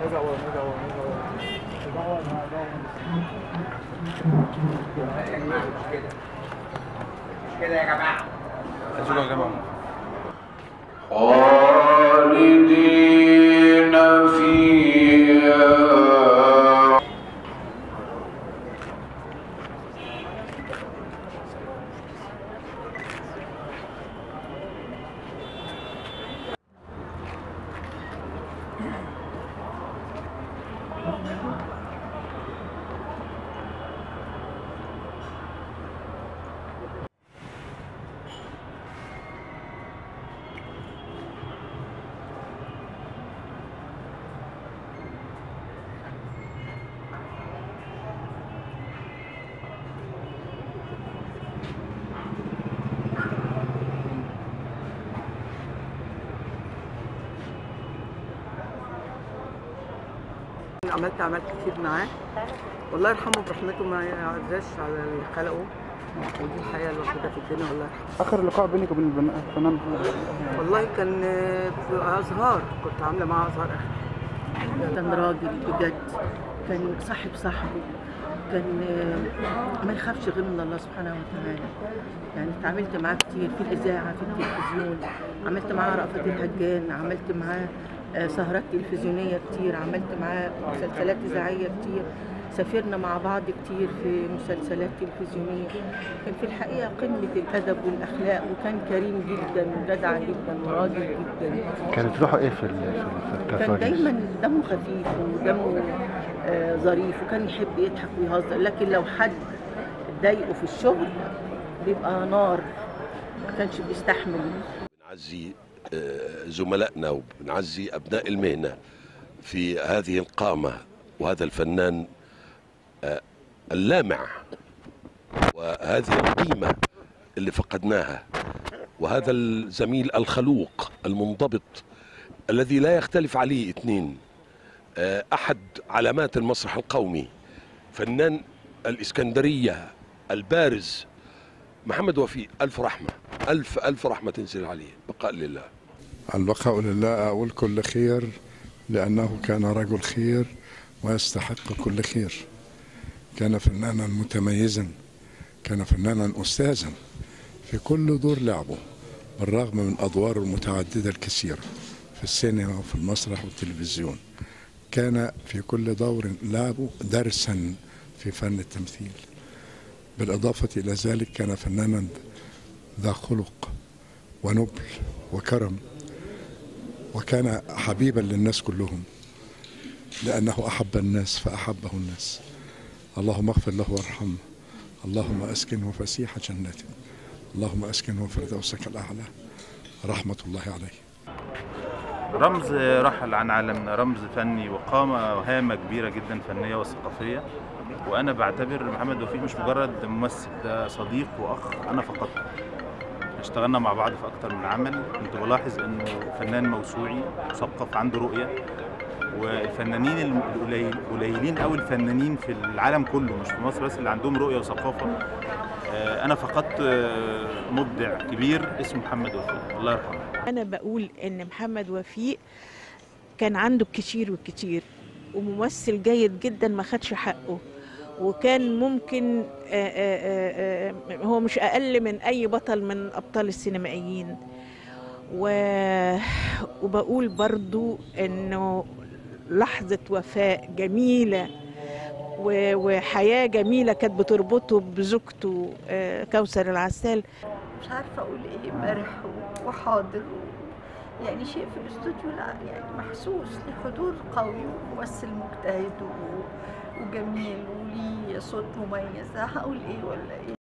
كده يا جماعه شكرا يا جماعه خالدين فيها عملت اعمال كتير معاه والله يرحمه برحمته ما يعزاش على اللي خلقه ودي الحقيقه الوحيده في الدنيا والله يرحمه اخر لقاء بينك وبين البن- الفنان محمد والله كان في ازهار كنت عامله معاه ازهار اخر كان راجل بجد كان صاحب صاحبه كان ما يخافش غير من الله سبحانه وتعالى يعني اتعاملت معاه كتير في الاذاعه في التلفزيون عملت معاه رأفت الهجان عملت معاه آه، سهرات تلفزيونيه كتير عملت معاه مسلسلات اذاعيه كتير سافرنا مع بعض كتير في مسلسلات تلفزيونيه كان في الحقيقه قمه الادب والاخلاق وكان كريم جدا وجدع جدا وراجل جدا كانت روحه ايه في ال- في ال- في كان الكرتون دايما دمه خفيف ودمه آه، ظريف وكان يحب يضحك ويهزر لكن لو حد ضايقه في الشغل بيبقى نار ما كانش بيستحمل بنعزي آه، زملائنا وبنعزي أبناء المهنة في هذه القامة وهذا الفنان آه، اللامع وهذه القيمة اللي فقدناها وهذا الزميل الخلوق المنضبط الذي لا يختلف عليه اثنين آه، أحد علامات المسرح القومي فنان الإسكندرية البارز محمد وفيق ألف رحمة ألف ألف رحمة تنزل عليه بقاء لله البقاء لله أقول كل خير لأنه كان رجل خير ويستحق كل خير كان فنانا متميزا كان فنانا أستاذا في كل دور لعبه بالرغم من أدواره المتعددة الكثيرة في السينما وفي المسرح والتلفزيون كان في كل دور لعبه درسا في فن التمثيل بالإضافة إلى ذلك كان فنانا ذا خلق ونبل وكرم وكان حبيبا للناس كلهم لأنه أحب الناس فأحبه الناس اللهم اغفر له وارحمه اللهم أسكنه فسيح جنته اللهم أسكنه فردوسك الأعلى رحمة الله عليه رمز رحل عن عالمنا رمز فني وقامة وهامة كبيرة جدا فنية وثقافية وأنا بعتبر محمد وفيق مش مجرد ممثل ده صديق وأخ أنا فقدته اشتغلنا مع بعض في أكتر من عمل كنت بلاحظ إنه فنان موسوعي مثقف عنده رؤية والفنانين القليل- القليلين قوي الفنانين في العالم كله مش في مصر بس اللي عندهم رؤية وثقافة آه، أنا فقدت آه، مبدع كبير اسمه محمد وفيق الله يرحمه أنا بقول إن محمد وفيق كان عنده الكتير والكتير وممثل جيد جدا ما خدش حقه وكان ممكن آه، آه، آه، آه، هو مش أقل من أي بطل من أبطال السينمائيين و... وبقول برضو إنه لحظة وفاء جميلة و- وحياة جميلة كانت بتربطه بزوجته آه، كوثر العسال مش عارفة أقول إيه مرح وحاضر و... يعني شيء في الاستوديو لا يعني محسوس لحضور قوي وممثل مجتهد و... وجميل وليه صوت مميز هقول إيه ولا إيه